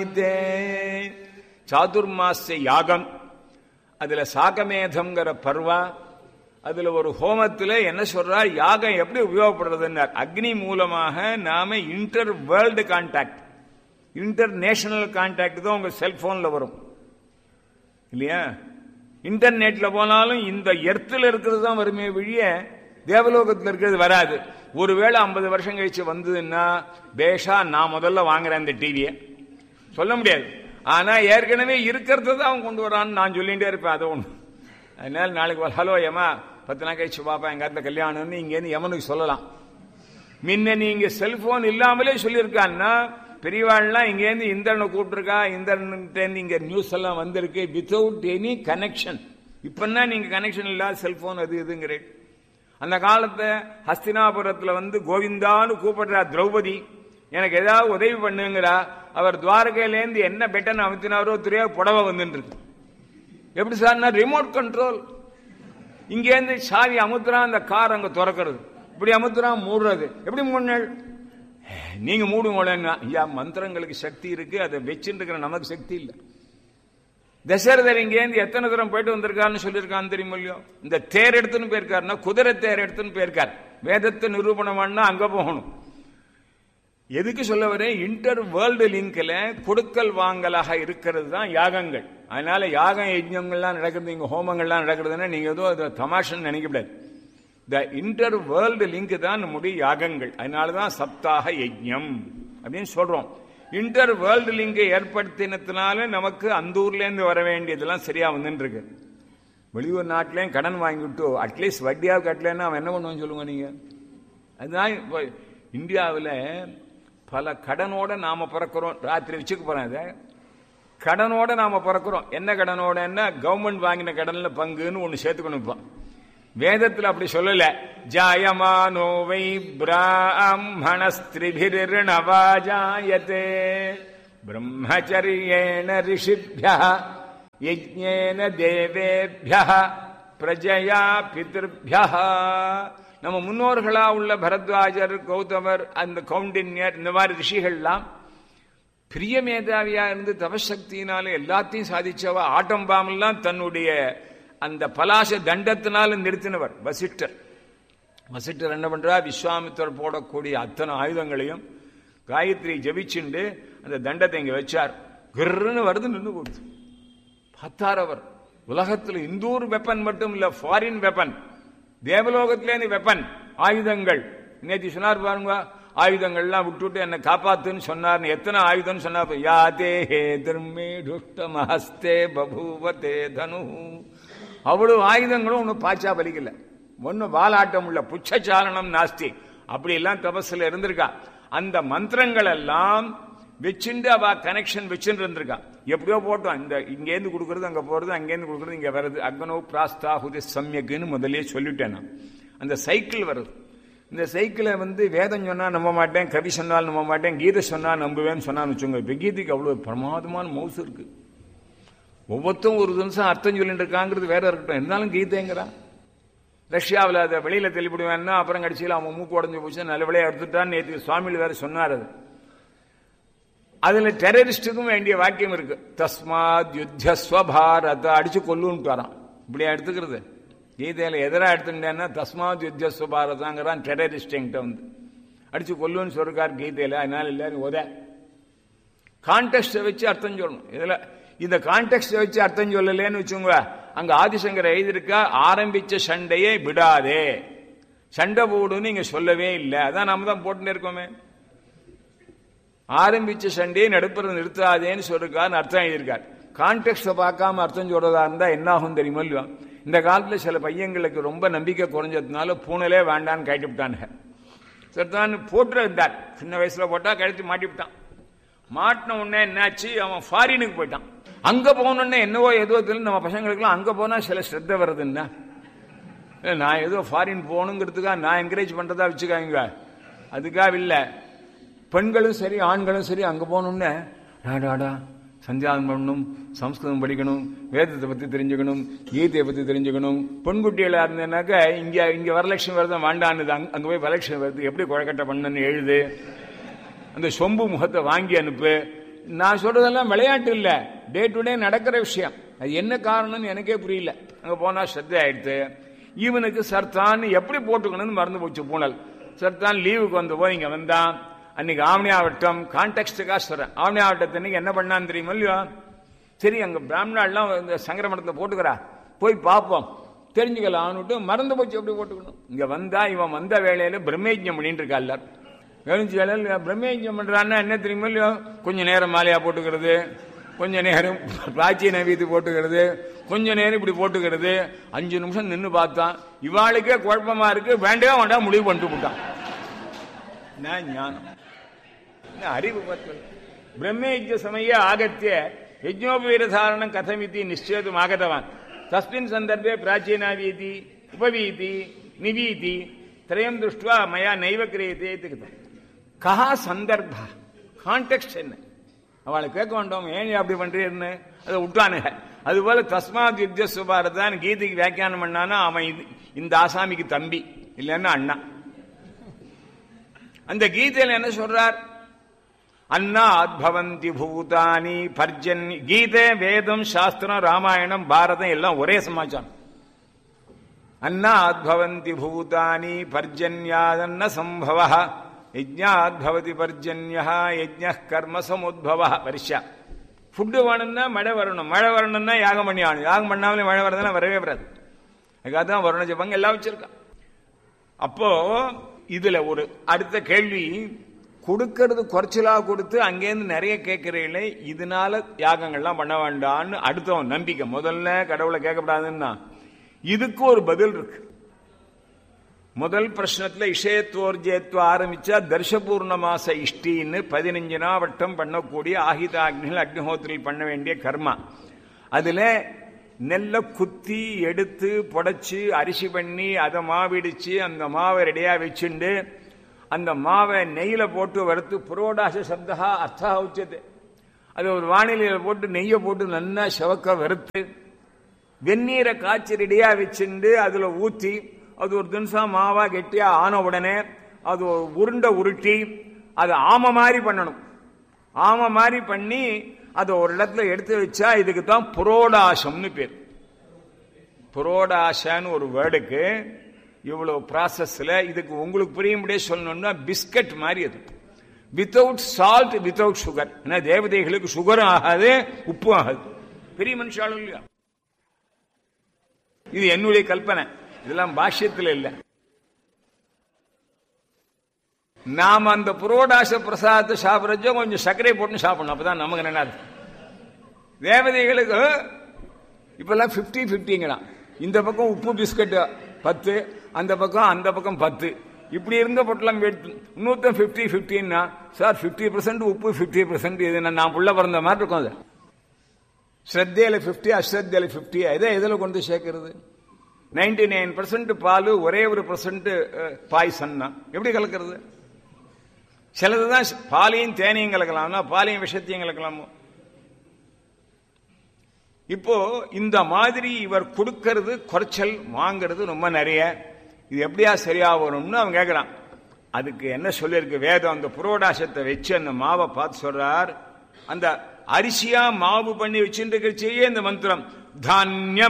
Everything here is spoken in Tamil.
சாதுர்மாச யாகம் அதுல சாகமேதம்ங்கிற பர்வா அதுல ஒரு ஹோமத்துல என்ன சொல்றா யாகம் எப்படி உபயோகப்படுறதுன்னார் அக்னி மூலமாக நாம inter world contact international contact தான் உங்க செல்போன்ல வரும் இல்லையா இன்டர்நெட்ல போனாலும் இந்த எர்த்தில் இருக்கிறது தான் வருமே வழிய தேவலோகத்தில் இருக்கிறது வராது ஒருவேளை ஐம்பது வருஷம் கழிச்சு வந்ததுன்னா பேஷா நான் முதல்ல வாங்குறேன் இந்த டிவியை சொல்ல முடியாது ஆனா ஏற்கனவே இருக்கிறத தான் அவன் கொண்டு வரான்னு நான் சொல்லிகிட்டே இருப்பேன் அதை ஒன்று அதனால நாளைக்கு ஹலோ ஏமா பத்து நாள் கழிச்சு பாப்பா எங்க இடத்துல கல்யாணம்னு இங்கேருந்து எவனுக்கு சொல்லலாம் முன்ன நீங்க செல்போன் இல்லாமலே சொல்லியிருக்கான்னா பெரியவாள்லாம் இங்கேருந்து இந்திரனை கூப்பிட்டுருக்கா இந்திரன்ட்டேருந்து இங்க நியூஸ் எல்லாம் வந்திருக்கு வித்தவுட் எனி கனெக்ஷன் இப்பன்னா நீங்க கனெக்ஷன் இல்லாத செல்போன் அது இதுங்கிறேன் அந்த காலத்தை ஹஸ்தினாபுரத்துல வந்து கோவிந்தான்னு கூப்பிடுறா திரௌபதி எனக்கு ஏதாவது உதவி பண்ணுங்கிறா அவர் துவாரகையிலேருந்து என்ன பெட்டன் அமுத்தினாரோ தெரியா புடவை வந்துட்டு இருக்கு எப்படி சார்னா ரிமோட் கண்ட்ரோல் இங்கேருந்து சாவி அமுத்துறான் அந்த கார் அங்க திறக்கிறது இப்படி அமுத்துறான் மூடுறது எப்படி மூணு நீங்க மூடுங்களேன்னா ஐயா மந்திரங்களுக்கு சக்தி இருக்கு அதை வச்சுட்டு இருக்கிற நமக்கு சக்தி இல்லை தசரதர் இங்கேருந்து எத்தனை தூரம் போயிட்டு வந்திருக்காருன்னு சொல்லியிருக்கான்னு தெரியுமா இல்லையோ இந்த தேர் எடுத்துன்னு போயிருக்காருன்னா குதிரை தேர் எடுத்துன்னு போயிருக்கார் வேதத்தை நிரூபணம் பண்ணா அங்க போகணும் எதுக்கு சொல்ல வரேன் இன்டர் வேர்ல்டு லிங்க்ல கொடுக்கல் வாங்கலாக இருக்கிறது தான் யாகங்கள் அதனால யாகம் யஜ்யங்கள்லாம் நடக்கிறது இங்க ஹோமங்கள்லாம் நடக்கிறதுன்னா நீங்க ஏதோ அது தமாஷன்னு நினைக்கக்கூடாது த இன்டர் வேர்ல்டு லிங்க் தான் நம்முடைய யாகங்கள் அதனால தான் சப்தாக யஜ்யம் அப்படின்னு சொல்றோம் இன்டர் வேர்ல்டு லிங்கை ஏற்படுத்தினதுனால நமக்கு அந்த ஊர்ல இருந்து வர வேண்டியதெல்லாம் சரியா வந்துட்டு இருக்கு வெளியூர் நாட்டிலேயும் கடன் வாங்கிவிட்டு அட்லீஸ்ட் வட்டியாக கட்டலன்னா அவன் என்ன பண்ணுவான்னு சொல்லுங்க நீங்க அதுதான் இப்போ இந்தியாவில் பல கடனோட நாம பிறக்கிறோம் ராத்திரி வச்சுக்க போறேன் அதை கடனோட நாம பிறக்கிறோம் என்ன கடனோட என்ன கவர்மெண்ட் வாங்கின கடன்ல பங்குன்னு ஒன்னு சேர்த்துக்கணும் இப்போ வேதத்தில் அப்படி சொல்லல ஜாயமானோ வை பிராமணஸ்திரிபிர்ணவாஜாயத்தே பிரம்மச்சரியேன ரிஷிபிய யஜ்ஞேன தேவேபிய பிரஜயா பிதிருபியா நம்ம முன்னோர்களா உள்ள பரத்வாஜர் கௌதமர் அந்த கவுண்டின்யர் இந்த மாதிரி ரிஷிகள்லாம் பிரிய மேதாவியா இருந்து தபசக்தியினால எல்லாத்தையும் சாதிச்சவ ஆட்டம் பாமெல்லாம் தன்னுடைய அந்த பலாச தண்டத்தினால நிறுத்தினவர் வசிஷ்டர் வசிஷ்டர் என்ன பண்றா விஸ்வாமித்தர் போடக்கூடிய அத்தனை ஆயுதங்களையும் காயத்ரி ஜபிச்சுண்டு அந்த தண்டத்தை இங்க வச்சார் கிர்ன்னு வருது நின்று கொடுத்து பார்த்தார் அவர் உலகத்தில் இந்தூர் வெப்பன் மட்டும் இல்ல ஃபாரின் வெப்பன் தேவலோகத்திலே வெப்பன் ஆயுதங்கள் நேற்று சொன்னார் பாருங்க ஆயுதங்கள்லாம் விட்டுவிட்டு என்னை காப்பாத்துன்னு சொன்னார் எத்தனை ஆயுதம்னு சொன்னார் யாதே ஹே திருமே துஷ்டமஹஸ்தே பபூவதே தனு அவ்வளவு ஆயுதங்களும் ஒன்னும் பாச்சா பலிக்கல ஒன்னு வாலாட்டம் உள்ள புச்சச்சாரணம் நாஸ்தி அப்படி எல்லாம் தபஸ்ல இருந்திருக்கா அந்த மந்திரங்கள் எல்லாம் வச்சுட்டு அவ கனெக்ஷன் வச்சுட்டு இருந்திருக்கா எப்படியோ போட்டோம் இந்த இங்கேருந்து கொடுக்கறது அங்க போறது அங்கேருந்து கொடுக்கறது இங்க வருது அக்னோ பிராஸ்தாகுதி சம்யக்குன்னு முதலே சொல்லிட்டேன் நான் அந்த சைக்கிள் வருது இந்த சைக்கிளை வந்து வேதம் சொன்னா நம்ப மாட்டேன் கவி சொன்னால் நம்ப மாட்டேன் கீதை சொன்னா நம்புவேன்னு சொன்னான்னு வச்சுங்க இப்போ கீதைக்கு அவ்வளவு பிரமாதமான மவுசு இருக்கு ஒவ்வொருத்தரும் ஒரு நிமிஷம் அர்த்தம் சொல்லிட்டு இருக்காங்கிறது வேற இருக்கட்டும் இருந்தாலும் கீதைங்கிறான் ரஷ்யாவில் அதை வெளியில தெளிவிடுவேன்னா அப்புறம் கடைசியில் அவன் மூக்கு உடஞ்சு போச்சு நல்ல விளையா எடுத்துட்டான்னு நேற்று சுவாமியில் வேற சொன்னார் அது அதுல டெரரிஸ்டுக்கும் வேண்டிய வாக்கியம் இருக்கு தஸ்மாத் யுத்தஸ்வபாரத அடிச்சு கொல்லுன்ட்டு வரான் இப்படியா எடுத்துக்கிறது கீதையில எதிராக எடுத்துட்டேன்னா தஸ்மாத் யுத்தஸ்வபாரதாங்கிறான் டெரரிஸ்ட் என்கிட்ட வந்து அடிச்சு கொல்லுன்னு சொல்றார் கீதையில அதனால எல்லாரும் உத கான்டெக்ட வச்சு அர்த்தம் சொல்லணும் இதுல இந்த கான்டெக்ட வச்சு அர்த்தம் சொல்லலேன்னு வச்சுங்க அங்க ஆதிசங்கர் எழுதியிருக்கா ஆரம்பிச்ச சண்டையை விடாதே சண்டை போடுன்னு இங்க சொல்லவே இல்லை அதான் நாம தான் போட்டுன்னு இருக்கோமே ஆரம்பிச்ச சண்டையை நடுப்புறது நிறுத்தாதேன்னு சொல்லிருக்காருன்னு அர்த்தம் எழுதியிருக்கார் கான்டெக்ட பார்க்காம அர்த்தம் சொல்றதா இருந்தா என்ன ஆகும் தெரியுமா இல்லையா இந்த காலத்துல சில பையங்களுக்கு ரொம்ப நம்பிக்கை குறைஞ்சதுனால பூனலே வேண்டான்னு கட்டி விட்டானுங்க சரிதான் போட்டு இருந்தார் சின்ன வயசுல போட்டா கழுத்து மாட்டி விட்டான் மாட்டின உடனே என்னாச்சு அவன் ஃபாரினுக்கு போயிட்டான் அங்க போனோடனே என்னவோ ஏதோ தெரியல நம்ம பசங்களுக்குலாம் அங்க போனா சில ஸ்ரத்த வருதுன்னா நான் ஏதோ ஃபாரின் போகணுங்கிறதுக்காக நான் என்கரேஜ் பண்றதா வச்சுக்காங்க அதுக்காக இல்லை பெண்களும் சரி ஆண்களும் சரி அங்க போகணும்னு டாடாடா சந்தியானம் பண்ணணும் சம்ஸ்கிருதம் படிக்கணும் வேதத்தை பத்தி தெரிஞ்சுக்கணும் கீதையை பத்தி தெரிஞ்சுக்கணும் பெண்குட்டிகளா இருந்தேனாக்க இங்க இங்க வரலட்சுமி வருதம் வேண்டான்னு அங்க போய் வரலட்சுமி வருது எப்படி குழக்கட்டை பண்ணன்னு எழுது அந்த சொம்பு முகத்தை வாங்கி அனுப்பு நான் சொல்றதெல்லாம் விளையாட்டு இல்ல டே டு டே நடக்கிற விஷயம் அது என்ன காரணம்னு எனக்கே புரியல அங்க போனா ஸ்ரத்தை ஆயிடுத்து இவனுக்கு சர்தான் எப்படி போட்டுக்கணும்னு மறந்து போச்சு பூனல் சர்தான் லீவுக்கு வந்த போது இங்க வந்தான் அன்னைக்கு ஆவணியாவட்டம் கான்டெக்ட்டுக்காக சொல்றேன் ஆவணியாவட்டத்தன்னைக்கு என்ன பண்ணான்னு தெரியுமா இல்லையா சரி அங்க பிராமணாலாம் இந்த சங்கரமணத்தை போட்டுக்கிறா போய் பார்ப்போம் தெரிஞ்சுக்கலாம்னுட்டு மறந்து போச்சு எப்படி போட்டுக்கணும் இங்க வந்தா இவன் வந்த வேலையில பிரம்மேஜ்யம் பண்ணிட்டு இருக்கா எல்லாரும் கவனிச்சு வேலையில பிரம்மேஜ்யம் பண்றான்னா என்ன தெரியுமா இல்லையோ கொஞ்ச நேரம் மாலையா போட்டுக்கிறது கொஞ்ச நேரம் பிராச்சீன வீதி போட்டுக்கிறது கொஞ்ச நேரம் இப்படி போட்டுக்கிறது அஞ்சு நிமிஷம் நின்று பார்த்தான் இவாளுக்கே குழப்பமா இருக்கு வேண்டவே வேண்டாம் முடிவு பண்ணிட்டு போட்டான் நான் ஞானம் என்ன அறிவு பத்தல் பிரம்மயஜ சமய ஆகத்திய யஜ்னோபவீரதாரணம் கதமிதி நிச்சேதும் ஆகதவான் தஸ்மின் சந்தர்ப்பே பிராச்சீனா வீதி உபவீதி நிவீதி திரயம் திருஷ்டுவா மயா நைவ கிரியதே திகிதம் கஹா சந்தர்ப்ப கான்டெக்ட் என்ன அவளை கேட்க வேண்டாம் ஏன் அப்படி பண்றீன்னு அதை விட்டானுங்க அதுபோல தஸ்மாத் யுத்த சுபாரதான் கீதைக்கு வியாக்கியானம் பண்ணானா அவன் இது இந்த ஆசாமிக்கு தம்பி இல்லைன்னா அண்ணா அந்த கீதையில என்ன சொல்றார் அன்னாத் பவந்தி பூதானி பர்ஜன் கீதை வேதம் சாஸ்திரம் ராமாயணம் பாரதம் எல்லாம் ஒரே சமாச்சாரம் அன்னாத் பவந்தி பூதானி பர்ஜன்யாதன்ன சம்பவ யஜ்ஞாத் பவதி பர்ஜன்யா யஜ்ஞ கர்ம சமுத்பவ பரிசா ஃபுட்டு வேணும்னா மழை வரணும் மழை வரணும்னா யாகம் பண்ணி ஆகணும் யாகம் பண்ணாமலே மழை வரதுன்னா வரவே வராது அதுக்காக தான் வருண ஜபங்க எல்லாம் வச்சிருக்கான் அப்போ இதுல ஒரு அடுத்த கேள்வி கொடுக்கறது குறைச்சலா கொடுத்து அங்கேருந்து நிறைய கேட்கிறீங்களே இதனால யாகங்கள்லாம் பண்ண வேண்டாம்னு அடுத்தவன் நம்பிக்கை முதல்ல கடவுளை கேட்கப்படாதுன்னா இதுக்கு ஒரு பதில் இருக்கு முதல் பிரശ്നத்துல இஷயத்வோர்ஜயத்வ ஆரம்பிச்சா தர்ஷபூர்ண மாச இஷ்டின்னு பதினஞ்சு நாவட்டம் பண்ணக்கூடிய ஆகிதாக்னிகள் அக்னிஹோத்திரில் பண்ண வேண்டிய கர்மா அதுல நெல்லை குத்தி எடுத்து புடைச்சு அரிசி பண்ணி அதை மாவிடிச்சு அந்த மாவை ரெடியா வச்சுண்டு அந்த மாவை நெய்யில போட்டு வறுத்து புரோடாச சப்தா அர்த்தா உச்சது அது ஒரு வானிலையில போட்டு நெய்யை போட்டு நல்லா செவக்க வறுத்து வெந்நீரை காய்ச்சி ரெடியா வச்சுண்டு அதுல ஊத்தி அது ஒரு தினசம் மாவா கெட்டியா ஆன உடனே அது ஒரு உருண்டை உருட்டி அது ஆம மாதிரி பண்ணணும் ஆம மாதிரி பண்ணி அதை ஒரு இடத்துல எடுத்து வச்சா இதுக்கு தான் புரோடாசம்னு பேர் புரோடாசன்னு ஒரு வேர்டுக்கு இவ்வளவு ப்ராசஸ்ல இதுக்கு உங்களுக்கு புரியும்படியே சொல்லணும்னா பிஸ்கட் மாதிரி அது வித்தவுட் சால்ட் வித்தவுட் சுகர் ஏன்னா தேவதைகளுக்கு சுகரும் ஆகாது உப்பும் ஆகாது பெரிய மனுஷாலும் இல்லையா இது என்னுடைய கல்பனை இதெல்லாம் பாஷ்யத்தில் இல்லை நாம அந்த புரோடாச பிரசாதத்தை சாப்பிட்றச்சோ கொஞ்சம் சர்க்கரை போட்டு சாப்பிடணும் அப்பதான் நமக்கு நல்லா இருக்கும் தேவதைகளுக்கு இப்பெல்லாம் பிப்டி பிப்டிங்களாம் இந்த பக்கம் உப்பு பிஸ்கட் பத்து அந்த பக்கம் அந்த பக்கம் பத்து இப்படி இருந்த பொட்டலம் இன்னொருத்தன் பிப்டி பிப்டின்னா சார் பிப்டி பர்சன்ட் உப்பு பிப்டி பர்சன்ட் இது நான் புள்ள பிறந்த மாதிரி இருக்கும் அது ஸ்ரத்தையில பிப்டி அஸ்ரத்தையில பிப்டி இதை எதில் கொண்டு சேர்க்கறது நைன்டி நைன் பர்சன்ட் பால் ஒரே ஒரு பர்சன்ட் பாய்சன்னா எப்படி கலக்கிறது சிலதுதான் பாலையும் தேனையும் கலக்கலாம்னா பாலையும் விஷத்தையும் கலக்கலாமோ இப்போ இந்த மாதிரி இவர் கொடுக்கறது குறைச்சல் வாங்கிறது ரொம்ப நிறைய இது எப்படியா சரியா வரும்னு அவன் கேட்கிறான் அதுக்கு என்ன சொல்லியிருக்கு வேதம் அந்த புரோடாசத்தை வச்சு அந்த மாவை பார்த்து சொல்றார் அந்த அரிசியா மாவு பண்ணி வச்சுருக்கிறச்சேயே இந்த மந்திரம் தானிய